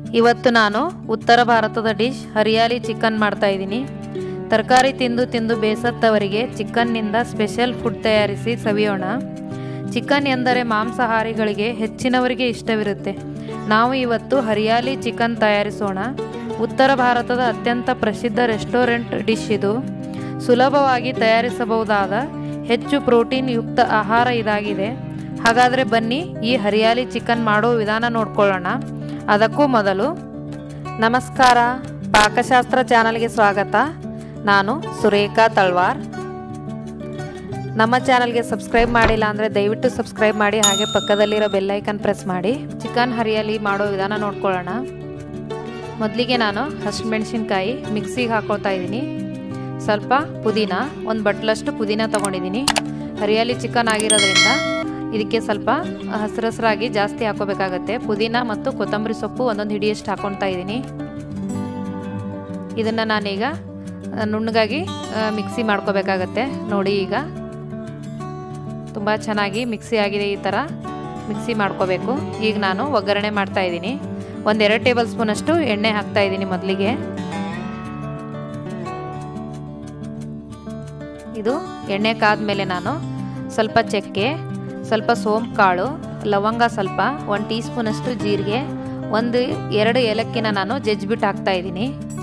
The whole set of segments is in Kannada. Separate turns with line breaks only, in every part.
ಇವತ್ತು ನಾನು ಉತ್ತರ ಭಾರತದ ಡಿಶ್ ಹರಿಯಾಲಿ ಚಿಕನ್ ಮಾಡ್ತಾ ಇದ್ದೀನಿ ತರಕಾರಿ ತಿಂದು ತಿಂದು ಬೇಸತ್ತವರಿಗೆ ಚಿಕನ್ನಿಂದ ಸ್ಪೆಷಲ್ ಫುಡ್ ತಯಾರಿಸಿ ಸವಿಯೋಣ ಚಿಕನ್ ಎಂದರೆ ಮಾಂಸಾಹಾರಿಗಳಿಗೆ ಹೆಚ್ಚಿನವರಿಗೆ ಇಷ್ಟವಿರುತ್ತೆ ನಾವು ಇವತ್ತು ಹರಿಯಾಲಿ ಚಿಕನ್ ತಯಾರಿಸೋಣ ಉತ್ತರ ಭಾರತದ ಅತ್ಯಂತ ಪ್ರಸಿದ್ಧ ರೆಸ್ಟೋರೆಂಟ್ ಡಿಶ್ ಇದು ಸುಲಭವಾಗಿ ತಯಾರಿಸಬಹುದಾದ ಹೆಚ್ಚು ಪ್ರೋಟೀನ್ ಯುಕ್ತ ಆಹಾರ ಇದಾಗಿದೆ ಹಾಗಾದರೆ ಬನ್ನಿ ಈ ಹರಿಯಾಲಿ ಚಿಕನ್ ಮಾಡೋ ವಿಧಾನ ನೋಡ್ಕೊಳ್ಳೋಣ ಅದಕ್ಕೂ ಮೊದಲು ನಮಸ್ಕಾರ ಪಾಕಶಾಸ್ತ್ರ ಚಾನಲ್ಗೆ ಸ್ವಾಗತ ನಾನು ಸುರೇಖಾ ತಳ್ವಾರ್ ನಮ್ಮ ಚಾನಲ್ಗೆ ಸಬ್ಸ್ಕ್ರೈಬ್ ಮಾಡಿಲ್ಲ ಅಂದರೆ ದಯವಿಟ್ಟು ಸಬ್ಸ್ಕ್ರೈಬ್ ಮಾಡಿ ಹಾಗೆ ಪಕ್ಕದಲ್ಲಿರೋ ಬೆಲ್ಲೈಕನ್ ಪ್ರೆಸ್ ಮಾಡಿ ಚಿಕನ್ ಹರಿಯಾಲಿ ಮಾಡೋ ವಿಧಾನ ನೋಡ್ಕೊಳ್ಳೋಣ ಮೊದಲಿಗೆ ನಾನು ಹಸಿಮೆಣಸಿನ್ಕಾಯಿ ಮಿಕ್ಸಿಗೆ ಹಾಕೊಳ್ತಾ ಇದ್ದೀನಿ ಸ್ವಲ್ಪ ಪುದೀನ ಒಂದು ಬಟ್ಲಷ್ಟು ಪುದೀನ ತೊಗೊಂಡಿದ್ದೀನಿ ಹರಿಯಾಲಿ ಚಿಕನ್ ಆಗಿರೋದ್ರಿಂದ ಇದಕ್ಕೆ ಸ್ವಲ್ಪ ಹಸಿರಸರಾಗಿ ಜಾಸ್ತಿ ಹಾಕೋಬೇಕಾಗತ್ತೆ ಪುದೀನ ಮತ್ತು ಕೊತ್ತಂಬರಿ ಸೊಪ್ಪು ಒಂದೊಂದು ಹಿಡಿಯಷ್ಟು ಹಾಕೊಳ್ತಾ ಇದ್ದೀನಿ ಇದನ್ನು ನಾನೀಗ ನುಣ್ಣಗಾಗಿ ಮಿಕ್ಸಿ ಮಾಡ್ಕೋಬೇಕಾಗತ್ತೆ ನೋಡಿ ಈಗ ತುಂಬ ಚೆನ್ನಾಗಿ ಮಿಕ್ಸಿ ಆಗಿದೆ ಈ ಥರ ಮಿಕ್ಸಿ ಮಾಡ್ಕೋಬೇಕು ಈಗ ನಾನು ಒಗ್ಗರಣೆ ಮಾಡ್ತಾ ಇದ್ದೀನಿ ಒಂದೆರಡು ಟೇಬಲ್ ಸ್ಪೂನಷ್ಟು ಎಣ್ಣೆ ಹಾಕ್ತಾ ಇದ್ದೀನಿ ಮೊದಲಿಗೆ ಇದು ಎಣ್ಣೆ ಕಾದ್ಮೇಲೆ ನಾನು ಸ್ವಲ್ಪ ಚಕ್ಕೆ ಸ್ವಲ್ಪ ಸೋಂಪು ಕಾಳು ಲವಂಗ ಸ್ವಲ್ಪ ಒಂದು ಟೀ ಸ್ಪೂನಷ್ಟು ಜೀರಿಗೆ ಒಂದು ಎರಡು ಏಲಕ್ಕಿನ ನಾನು ಜಜ್ಜಿಬಿಟ್ಟು ಹಾಕ್ತಾ ಇದ್ದೀನಿ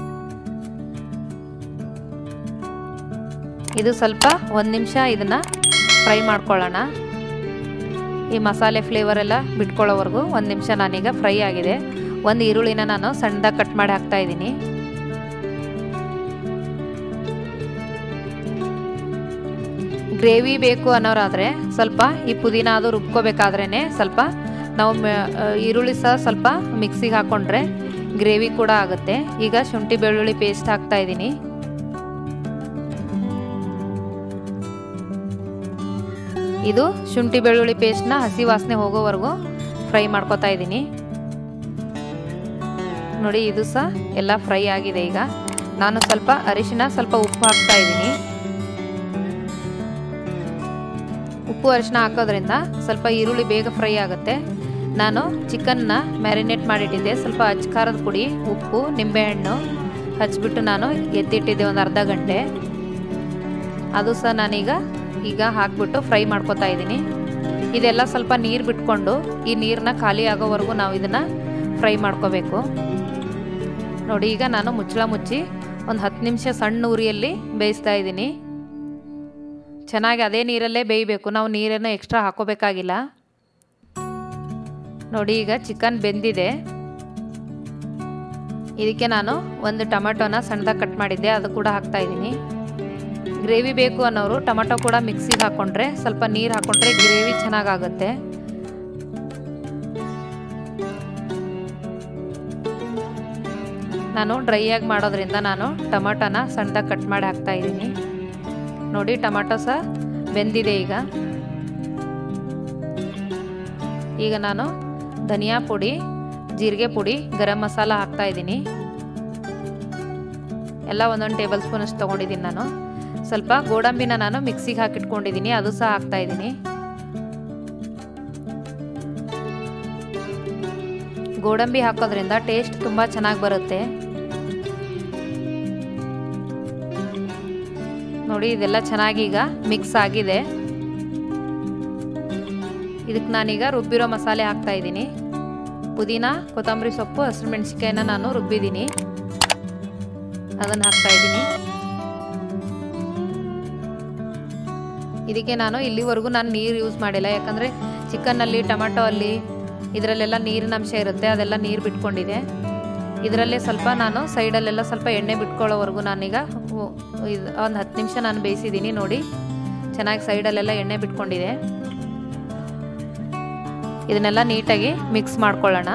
ಇದು ಸ್ವಲ್ಪ ಒಂದು ನಿಮಿಷ ಇದನ್ನು ಫ್ರೈ ಮಾಡ್ಕೊಳ್ಳೋಣ ಈ ಮಸಾಲೆ ಫ್ಲೇವರ್ ಎಲ್ಲ ಬಿಟ್ಕೊಳ್ಳೋವರೆಗೂ ಒಂದು ನಿಮಿಷ ನಾನೀಗ ಫ್ರೈ ಆಗಿದೆ ಒಂದು ಈರುಳ್ಳಿನ ನಾನು ಸಣ್ಣದಾಗಿ ಕಟ್ ಮಾಡಿ ಹಾಕ್ತಾ ಇದ್ದೀನಿ ಗ್ರೇವಿ ಬೇಕು ಅನ್ನೋರಾದರೆ ಸ್ವಲ್ಪ ಈ ಪುದೀನ ಅದು ರುಬ್ಕೋಬೇಕಾದ್ರೇ ಸ್ವಲ್ಪ ನಾವು ಈರುಳ್ಳಿ ಸಹ ಸ್ವಲ್ಪ ಮಿಕ್ಸಿಗೆ ಹಾಕ್ಕೊಂಡ್ರೆ ಗ್ರೇವಿ ಕೂಡ ಆಗುತ್ತೆ ಈಗ ಶುಂಠಿ ಬೆಳ್ಳುಳ್ಳಿ ಪೇಸ್ಟ್ ಹಾಕ್ತಾ ಇದ್ದೀನಿ ಇದು ಶುಂಠಿ ಬೆಳ್ಳುಳ್ಳಿ ಪೇಸ್ಟ್ನ ಹಸಿ ವಾಸನೆ ಹೋಗೋವರೆಗೂ ಫ್ರೈ ಮಾಡ್ಕೊತಾ ಇದ್ದೀನಿ ನೋಡಿ ಇದು ಸಹ ಎಲ್ಲ ಫ್ರೈ ಆಗಿದೆ ಈಗ ನಾನು ಸ್ವಲ್ಪ ಅರಿಶಿನ ಸ್ವಲ್ಪ ಉಪ್ಪು ಹಾಕ್ತಾ ಇದ್ದೀನಿ ಉಪ್ಪು ಅರಿಶಿನ ಹಾಕೋದ್ರಿಂದ ಸ್ವಲ್ಪ ಈರುಳ್ಳಿ ಬೇಗ ಫ್ರೈ ಆಗುತ್ತೆ ನಾನು ಚಿಕನ್ನ ಮ್ಯಾರಿನೇಟ್ ಮಾಡಿಟ್ಟಿದ್ದೆ ಸ್ವಲ್ಪ ಅಚ್ಕಾರದ ಪುಡಿ ಉಪ್ಪು ನಿಂಬೆಹಣ್ಣು ಹಚ್ಬಿಟ್ಟು ನಾನು ಎತ್ತಿಟ್ಟಿದ್ದೆ ಒಂದು ಅರ್ಧ ಗಂಟೆ ಅದು ಸಹ ನಾನೀಗ ಈಗ ಹಾಕ್ಬಿಟ್ಟು ಫ್ರೈ ಮಾಡ್ಕೊತಾ ಇದ್ದೀನಿ ಇದೆಲ್ಲ ಸ್ವಲ್ಪ ನೀರು ಬಿಟ್ಕೊಂಡು ಈ ನೀರನ್ನ ಖಾಲಿ ಆಗೋವರೆಗೂ ನಾವು ಇದನ್ನು ಫ್ರೈ ಮಾಡ್ಕೋಬೇಕು ನೋಡಿ ಈಗ ನಾನು ಮುಚ್ಚಳ ಮುಚ್ಚಿ ಒಂದು ಹತ್ತು ನಿಮಿಷ ಸಣ್ಣ ಉರಿಯಲ್ಲಿ ಬೇಯಿಸ್ತಾ ಇದ್ದೀನಿ ಚೆನ್ನಾಗಿ ಅದೇ ನೀರಲ್ಲೇ ಬೇಯಬೇಕು ನಾವು ನೀರನ್ನು ಎಕ್ಸ್ಟ್ರಾ ಹಾಕೋಬೇಕಾಗಿಲ್ಲ ನೋಡಿ ಈಗ ಚಿಕನ್ ಬೆಂದಿದೆ ಇದಕ್ಕೆ ನಾನು ಒಂದು ಟೊಮೆಟೊನ ಸಣ್ಣದಾಗಿ ಕಟ್ ಮಾಡಿದ್ದೆ ಅದು ಕೂಡ ಹಾಕ್ತಾ ಇದ್ದೀನಿ ಗ್ರೇವಿ ಬೇಕು ಅನ್ನೋರು ಟೊಮೆಟೊ ಕೂಡ ಮಿಕ್ಸಿಗೆ ಹಾಕ್ಕೊಂಡ್ರೆ ಸ್ವಲ್ಪ ನೀರು ಹಾಕ್ಕೊಂಡ್ರೆ ಗ್ರೇವಿ ಚೆನ್ನಾಗಾಗುತ್ತೆ ನಾನು ಡ್ರೈಯಾಗಿ ಮಾಡೋದ್ರಿಂದ ನಾನು ಟೊಮೆಟೊನ ಸಣ್ಣದಾಗಿ ಕಟ್ ಮಾಡಿ ಹಾಕ್ತಾ ಇದ್ದೀನಿ ನೋಡಿ ಟೊಮೆಟೊ ಸಹ ಬೆಂದಿದೆ ಈಗ ಈಗ ನಾನು ಧನಿಯಾ ಪುಡಿ ಜೀರಿಗೆ ಪುಡಿ ಗರಂ ಮಸಾಲ ಹಾಕ್ತಾ ಇದ್ದೀನಿ ಎಲ್ಲ ಒಂದೊಂದು ಟೇಬಲ್ ಸ್ಪೂನ್ ಅಷ್ಟು ತೊಗೊಂಡಿದ್ದೀನಿ ನಾನು ಸ್ವಲ್ಪ ಗೋಡಂಬಿನ ನಾನು ಮಿಕ್ಸಿಗೆ ಹಾಕಿಟ್ಕೊಂಡಿದ್ದೀನಿ ಅದು ಸಹ ಹಾಕ್ತಾ ಇದ್ದೀನಿ ಗೋಡಂಬಿ ಹಾಕೋದ್ರಿಂದ ಟೇಸ್ಟ್ ತುಂಬ ಚೆನ್ನಾಗಿ ಬರುತ್ತೆ ನೋಡಿ ಇದೆಲ್ಲ ಚೆನ್ನಾಗಿ ಈಗ ಮಿಕ್ಸ್ ಆಗಿದೆ ಇದಕ್ಕೆ ನಾನೀಗ ರುಬ್ಬಿರೋ ಮಸಾಲೆ ಹಾಕ್ತಾ ಇದ್ದೀನಿ ಪುದೀನ ಕೊತ್ತಂಬರಿ ಸೊಪ್ಪು ಹಸಿರು ಮೆಣಸಿನ್ಕಾಯಿನ ನಾನು ರುಬ್ಬಿದ್ದೀನಿ ಅದನ್ನು ಹಾಕ್ತಾ ಇದ್ದೀನಿ ಇದಕ್ಕೆ ನಾನು ಇಲ್ಲಿವರೆಗೂ ನಾನು ನೀರು ಯೂಸ್ ಮಾಡಿಲ್ಲ ಯಾಕಂದರೆ ಚಿಕನ್ನಲ್ಲಿ ಟೊಮೆಟೊ ಅಲ್ಲಿ ಇದರಲ್ಲೆಲ್ಲ ನೀರಿನ ಅಂಶ ಇರುತ್ತೆ ಅದೆಲ್ಲ ನೀರು ಬಿಟ್ಕೊಂಡಿದೆ ಇದರಲ್ಲೇ ಸ್ವಲ್ಪ ನಾನು ಸೈಡಲ್ಲೆಲ್ಲ ಸ್ವಲ್ಪ ಎಣ್ಣೆ ಬಿಟ್ಕೊಳ್ಳೋವರೆಗೂ ನಾನೀಗ ಇದು ಒಂದು ಹತ್ತು ನಿಮಿಷ ನಾನು ಬೇಯಿಸಿದ್ದೀನಿ ನೋಡಿ ಚೆನ್ನಾಗಿ ಸೈಡಲ್ಲೆಲ್ಲ ಎಣ್ಣೆ ಬಿಟ್ಕೊಂಡಿದೆ ಇದನ್ನೆಲ್ಲ ನೀಟಾಗಿ ಮಿಕ್ಸ್ ಮಾಡ್ಕೊಳ್ಳೋಣ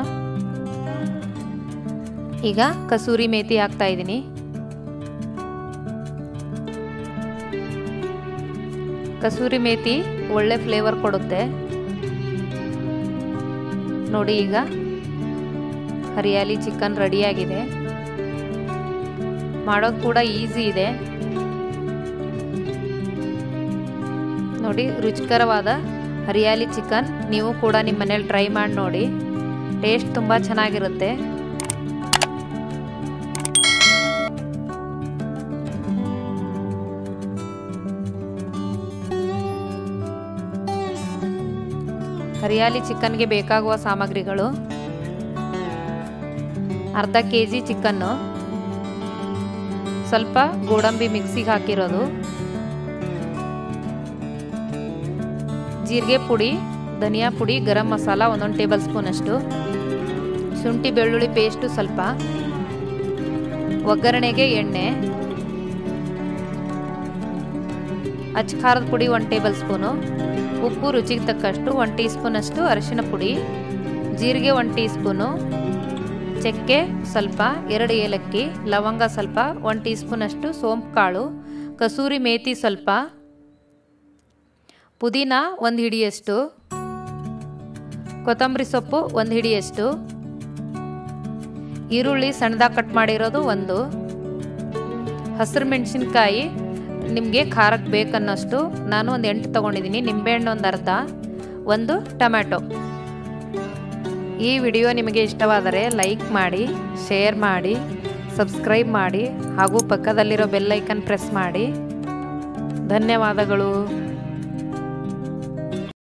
ಈಗ ಕಸೂರಿ ಮೇಥಿ ಹಾಕ್ತಾ ಇದ್ದೀನಿ ಕಸೂರಿ ಮೇಥಿ ಒಳ್ಳೆ ಫ್ಲೇವರ್ ಕೊಡುತ್ತೆ ನೋಡಿ ಈಗ ಹರಿಯಾಲಿ ಚಿಕನ್ ರೆಡಿಯಾಗಿದೆ ಮಾಡೋದು ಕೂಡ ಈಸಿ ಇದೆ ನೋಡಿ ರುಚಿಕರವಾದ ಹರಿಯಾಲಿ ಚಿಕನ್ ನೀವು ಕೂಡ ನಿಮ್ಮ ಮನೇಲಿ ಟ್ರೈ ಮಾಡಿ ನೋಡಿ ಟೇಸ್ಟ್ ತುಂಬ ಚೆನ್ನಾಗಿರುತ್ತೆ ಹರಿಯಾಲಿ ಚಿಕನ್ಗೆ ಬೇಕಾಗುವ ಸಾಮಗ್ರಿಗಳು ಅರ್ಧ ಕೆ ಜಿ ಚಿಕನ್ನು ಸ್ವಲ್ಪ ಗೋಡಂಬಿ ಮಿಕ್ಸಿಗೆ ಹಾಕಿರೋದು ಜೀರಿಗೆ ಪುಡಿ ಧನಿಯಾ ಪುಡಿ ಗರಂ ಮಸಾಲ ಒಂದೊಂದು ಟೇಬಲ್ ಸ್ಪೂನಷ್ಟು ಶುಂಠಿ ಬೆಳ್ಳುಳ್ಳಿ ಪೇಸ್ಟು ಸ್ವಲ್ಪ ಒಗ್ಗರಣೆಗೆ ಎಣ್ಣೆ ಅಚ್ಕಾರದ ಪುಡಿ ಒಂದು ಟೇಬಲ್ ಸ್ಪೂನು ಉಪ್ಪು ರುಚಿಗೆ ತಕ್ಕಷ್ಟು ಒಂದು ಟೀ ಸ್ಪೂನಷ್ಟು ಅರಿಶಿನ ಪುಡಿ ಜೀರಿಗೆ ಒಂದು ಟೀ ಸ್ಪೂನು ಚಕ್ಕೆ ಸ್ವಲ್ಪ ಎರಡು ಏಲಕ್ಕಿ ಲವಂಗ ಸ್ವಲ್ಪ ಒಂದು ಟೀ ಸ್ಪೂನಷ್ಟು ಸೋಂಪು ಕಾಳು ಕಸೂರಿ ಮೇಥಿ ಸ್ವಲ್ಪ ಪುದೀನ ಒಂದು ಹಿಡಿಯಷ್ಟು ಕೊತ್ತಂಬರಿ ಸೊಪ್ಪು ಒಂದು ಹಿಡಿಯಷ್ಟು ಈರುಳ್ಳಿ ಸಣ್ಣದಾಗಿ ಕಟ್ ಮಾಡಿರೋದು ಒಂದು ಹಸಿರು ಮೆಣಸಿನ್ಕಾಯಿ ನಿಮಗೆ ಖಾರಕ್ಕೆ ಬೇಕನ್ನೋಷ್ಟು ನಾನು ಒಂದು ಎಂಟು ತೊಗೊಂಡಿದ್ದೀನಿ ನಿಂಬೆಹಣ್ಣು ಒಂದು ಅರ್ಧ ಒಂದು ಟೊಮ್ಯಾಟೊ ಈ ವಿಡಿಯೋ ನಿಮಗೆ ಇಷ್ಟವಾದರೆ ಲೈಕ್ ಮಾಡಿ ಶೇರ್ ಮಾಡಿ ಸಬ್ಸ್ಕ್ರೈಬ್ ಮಾಡಿ ಹಾಗೂ ಪಕ್ಕದಲ್ಲಿರೋ ಬೆಲ್ಲೈಕನ್ ಪ್ರೆಸ್ ಮಾಡಿ ಧನ್ಯವಾದಗಳು